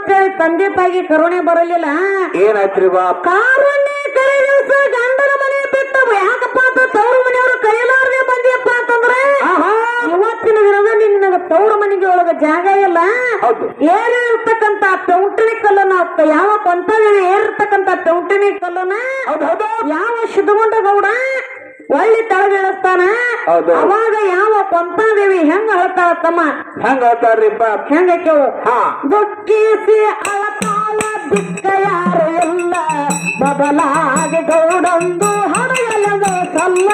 ಅಂತೇಳಿ ತಂದೆ ತಾಯಿಗೆ ಕರುಣೆ ಬರಲಿಲ್ಲ ಏನಾಯ್ತ್ರಿ ಬಾ ಕಾರುಣ್ಯ ಕರೆ ದಿವಸ ಗಂಡನ ಮನೆ ಬಿಟ್ಟು ಯಾಕಪ್ಪ ಅಂತ ತವ್ರ ಮನೆಯವರು ಕೈಲಾರದೆ ಬಂದಿಯಪ್ಪ ಅಂತಂದ್ರೆ ಇವತ್ತಿನ ದಿನದಲ್ಲಿ ನಿನಗ ತವ್ರ ಮನೆಗೆ ಒಳಗ ಜಾಗ ಇಲ್ಲ ಹೌದು. ಏರಿರ್ತಕ್ಕಂತ ಪೆಂಟಣಿ ಕಲ್ಲನ್ನ ಅತ್ತ- ಯಾವ ಕೊಂತದೇವಿ ಏರಿರ್ತಕ್ಕಂತ ಪೆಂಟಣಿ ಕಲ್ಲನ್ನ ಹೌದು ಹೌದು ಯಾವ ಸಿದ್ಧಗೊಂಡ ಗೌಡ ಒಳ್ಳೆ ತಳಗಿಳಿಸ್ತಾನ ಹೌದು. ಅವಾಗ ಯಾವ ಕೊಂತಾದೇವಿ ಹೆಂಗ ಹೇಳ್ತಾಳ ತಮ್ಮ ಹೆಂಗ ಹೇಳ್ತಾರ್ರಿಪ್ಪ ಹೆಂಗ ಕೇಳು ಹಾ ದುಃಖಿಸಿ ಅಳತಾಳ ಬಿಕ್ಕ ಯಾರು ಇಲ್ಲ ಬದಲಾಗಿ ಗೌಡಂದು ಹಡಗಲದ ಸಲ್ಲ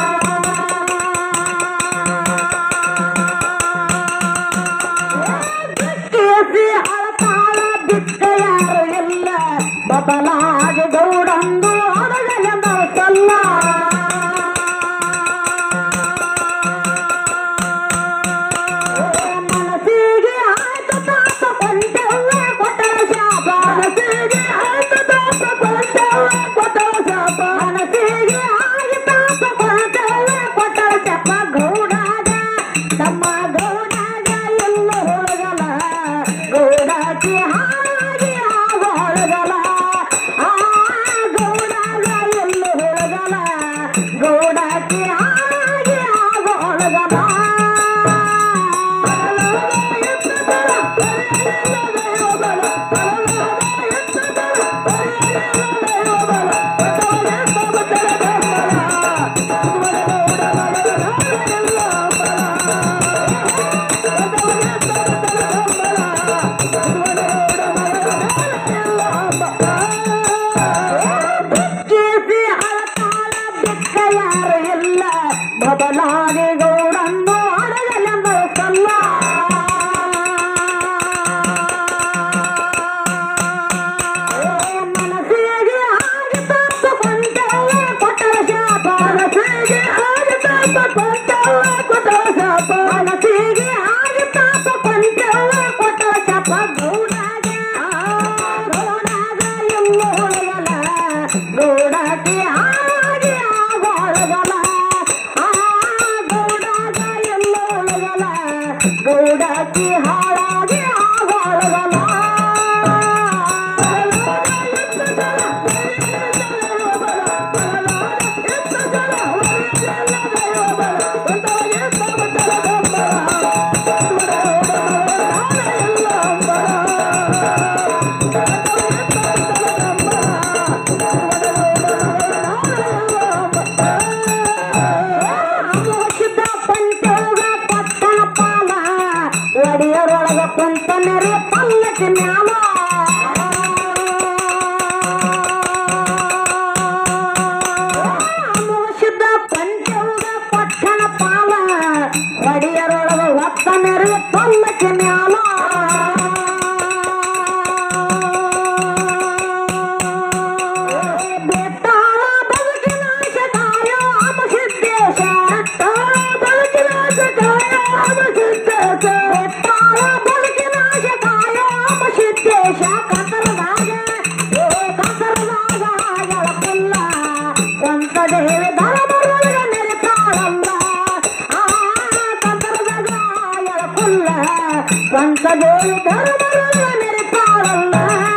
ದುಃಖಿಸಿ ಅಳತಾಳ ಬಿಕ್ಕ ಯಾರು ಇಲ್ಲ ಬದಲಾಗಿ ಗೌಡಂದು ಹಡಗಲದ ಸಲ್ಲ ಮನಸ್ಸಿಗೆ ಆಯ್ತು ತಾಪ ಕೊಂಡವ್ವ ಕೊಟ್ಟಳ ಶಾಪ ಮನಸ್ಸಿಗೆ ಆಯ್ತು ತಾಪ ಕೊಂಡವ್ವ ಕೊಟ್ಟಳ ಶಾಪ ಮನಸ್ಸಿಗೆ ಆಗಿ ತಾಪ ಕೊಂಡವ್ವ ಕೊಟ್ಟಳ ಶಾಪ ಗೌಡಾಗ ತಮ್ಮ ಗೌಡಾಗ ಎಲ್ಲ ಹೊಳಗಲ ಗೌಡಾಕಿ ಹಾಗೆ ಆಗ ಹೊಳಗಲ ಆ ಗೌಡಾಗ ಎಲ್ಲ ಹೊಳಗಲ ಗೌಡಾಕಿ ಹಾಗೆ ಆಗ ಹೊಳಗಲ ಕೇಸಿ ಅಳತಾಳ ಬೆಕ್ಕ ಯಾರು ಇಲ್ಲ ಬದಲಾಗಿ ಗೌಡನ್ನು ಅಡಗಲೆಂಬ ಸಲ್ಲ ಮನಸ್ಸಿಗೆ ಆಗಿ ತಾಪ ಕೊಂಡವ್ವ ಕೊಟ್ಟಳ ಶಾಪ ಮನಸ್ಸಿಗೆ ಆಗಿ ತಾಪ ಕೊಂಡವ್ವ ಕೊಟ್ಟಳ ಶಾಪ ಮನಸ್ಸಿಗೆ ಆಗಿ ತಾಪ ಕೊಂಡವ್ವ ಕೊಟ್ಟಳ ಶಾಪ ಗೌಡಾಗ ಗೌಡಾಗ ಎಲ್ಲ ಹೊಳಗಲ ಗೌಡಾಗಿ ಹಾಗೆ ಆಗೊಳಗಲ ಆ ಗೌಡಾಗ ಎಲ್ಲ ಹೊಳಗಲ ಗೌಡಾಗಿ ಹಾಳಾಗಿ ಆಗೊಳಗಲ ಅಮೋಷಿತ ಪಂಚೋಗ ಪಟ್ಟಣ ಪಾಲ ಒಡೆಯರೊಳಗ ಕುಂತ ನೆರೆ ಪಲ್ಲಕ್ಕಿ ಮ್ಯಾಲ ಅಮೋಷಿತ ಪಂಚೋಗ ಪಟ್ಟಣ ಪಾಲ ಒಡೆಯರೊಳಗ ಒತ್ತ ನೆರೆ ಪಲ್ಲಕ್ಕಿ ಮ್ಯಾಲ ಬೆಟ್ಟಾಳ ಬದುಕಿನ ಶಕಾಯ ಅಮಸಿದ್ದೇಶ ಬೆಟ್ಟಾಳ ಬದುಕಿನ ಶಕಾಯ ಅಮಸಿದ್ದೇಶ ಬೆಟ್ಟಾಳ ಬದುಕಿನ ಶಕಾಯ ಅಮಸಿದ್ದೇಶ ಕಸರದಾಗ ಏ ಕಸರದಾಗ ಎಳಪುಲ್ಲ ಕೊಂತ ದೇವಿ ಧರ್ಮರೊಳಗ ನೆರೆತಾಳಲ್ಲ ಆ ಕಸರದಾಗ ಎಳಪುಲ್ಲ ಕೊಂತ ದೇವಿ ಧರ್ಮರೊಳಗ ನೆರೆತಾಳಲ್ಲ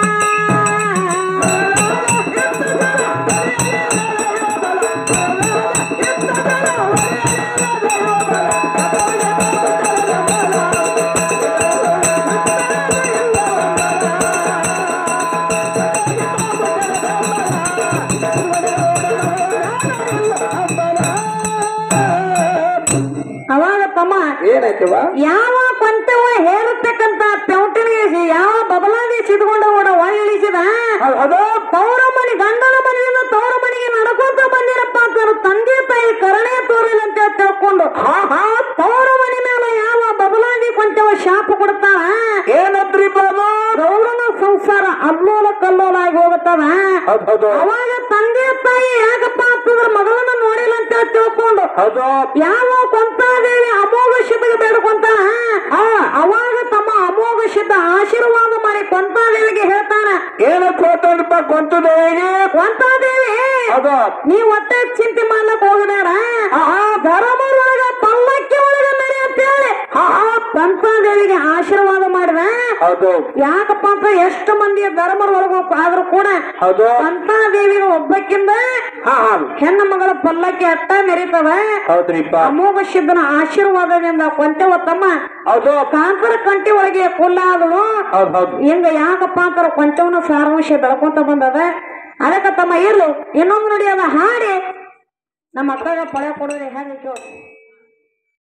ಅವಾಗ ತಮ್ಮ ಏನಾಯ್ತವ ಯಾವ ಕೊಂತವ ಹೇರತಕ್ಕಂತ ಪೆಂಟನಿಗೆ ಯಾವ ಬದಲಾಗಿ ಸಿದ್ಕೊಂಡ ಓಡ ಒಳ್ಳಿಸಿದ ಹೌದು ತೌರ ಮನೆ ಗಂಡನ ಮನೆಯಿಂದ ತೌರ ಮನೆಗೆ ನಡ್ಕೊಂತ ಬಂದಿರಪ್ಪ ಅಂತ ತಂದೆ ತಾಯಿ ಕರುಣೆ ತೋರಿಲ್ಲ ಅಂತ ತಿಳ್ಕೊಂಡು ಹಾ ಹಾ ತೌರ ಮನೆ ಮೇಲೆ ಯಾವ ಬದಲಾಗಿ ಕೊಂಚವ ಶಾಪ ಕೊಡ್ತಾಳ ಏನಂತ್ರಿ ಬಾಬು ಗೌರವ ಸಂಸಾರ ಅಲ್ಲೋಲ ಕಲ್ಲೋಲ ಆಗಿ ಹೋಗುತ್ತದ ಹೌದು ಹೌದು ಅವಾಗ ತಂದೆ ತಾಯಿ ಯಾಕಪ್ಪ ಅಂತಂದ್ರ ಮಗಳನ್ನ ನೋಡಿಲ್ಲ ಅಂತ ತಿಳ್ಕೊಂಡು ಹೌದು ಯಾವ ಕೊಂತಾದೇವಿ ಅಮೋಘ ಶಿಬಿಗೆ ಬೇಡ್ಕೊಂತಾನ ಆ, ಅವಾಗ ತಮ್ಮ ಅಮೋಘ ಸಿದ್ಧ ಆಶೀರ್ವಾದ ಮಾಡಿ ಕೊಂತಾದೇವಿಗೆ ಹೇಳ್ತಾನ ಏನಂತ ಹೇಳ್ತಾನ್ರಿಪ್ಪ ಗೊಂತದೇವಿಗೆ ಕೊಂತಾದೇವಿ ಹೌದು ನೀ ಒಟ್ಟೆ ಚಿಂತೆ ಮಾಡ್ಲಕ್ ಹೋಗಬೇಡ ಧರ್ಮರೊಳಗ ಪಲ್ಲಕ್ಕಿ ಒಳಗ ನಡಿ ಅಂತ ಹೇಳಿ ಕೊಂತಾದೇವಿ ದೇವಿಗೆ ಆಶೀರ್ವಾದ ಮಾಡಿದ ಹೌದು ಯಾಕಪ್ಪ ಅಂತ ಎಷ್ಟು ಮಂದಿ ಧರ್ಮರ ಒಳಗ ಆದ್ರೂ ಕೂಡ ಹೌದು ಅಂತ ದೇವಿಗೆ ಒಬ್ಬಕ್ಕಿಂದ ಹಾ ಹಾ ಹೆಣ್ಣು ಮಗಳ ಪಲ್ಲಕ್ಕಿ ಅಟ್ಟ ಮೆರಿತವ ಹೌದ್ರಿಪ್ಪ ಅಮೋಘ ಸಿದ್ಧನ ಆಶೀರ್ವಾದದಿಂದ ಕೊಂತೆವ ತಮ್ಮ ಹೌದು ಕಾಂತರ ಕಂಟಿ ಒಳಗೆ ಕುಲ್ಲಾದಳು ಹೌದ್ ಹೌದು ಹಿಂಗ ಯಾಕಪ್ಪ ಅಂತಾರ ಕೊಂಚವನ್ನ ಸಾರಾಂಶ ಬೆಳ್ಕೊಂತ ಬಂದದ ಅದಕ್ಕ ತಮ್ಮ ಇರ್ಲು ಇನ್ನೊಂದು ನೋಡಿ ಅದ ಹಾಡಿ ನಮ್ಮ ಅಕ್ಕಗ ಪಳೆ ಕೊಡೋದು ಹೆಂಗ ಕೇಳು